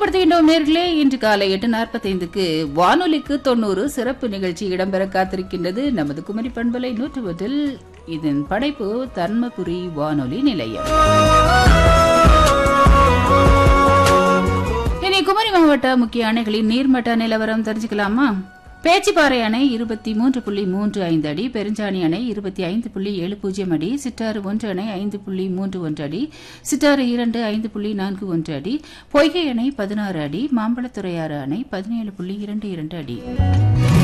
ஞாபகப்படுத்துகின்றோம் நேர்களே இன்று காலை எட்டு நாற்பத்தைந்துக்கு வானொலிக்கு தொண்ணூறு சிறப்பு நிகழ்ச்சி இடம்பெற காத்திருக்கின்றது நமது குமரி பண்பலை நூற்று ஒன்றில் இதன் படைப்பு தர்மபுரி வானொலி நிலையம் இனி குமரி மாவட்ட முக்கிய அணைகளின் நீர்மட்ட நிலவரம் தெரிஞ்சுக்கலாமா பேச்சிப்பாறை அணை இருபத்தி மூன்று புள்ளி மூன்று ஐந்து அடி பெருஞ்சாணி அணை இருபத்தி ஐந்து புள்ளி ஏழு பூஜ்ஜியம் அடி சிட்டாறு ஒன்று அணை ஐந்து புள்ளி மூன்று ஒன்று அடி சிட்டாறு இரண்டு ஐந்து புள்ளி நான்கு ஒன்று அடி பொய்கை அணை பதினாறு அடி மாம்பழத்துறையாறு அணை பதினேழு புள்ளி இரண்டு இரண்டு அடி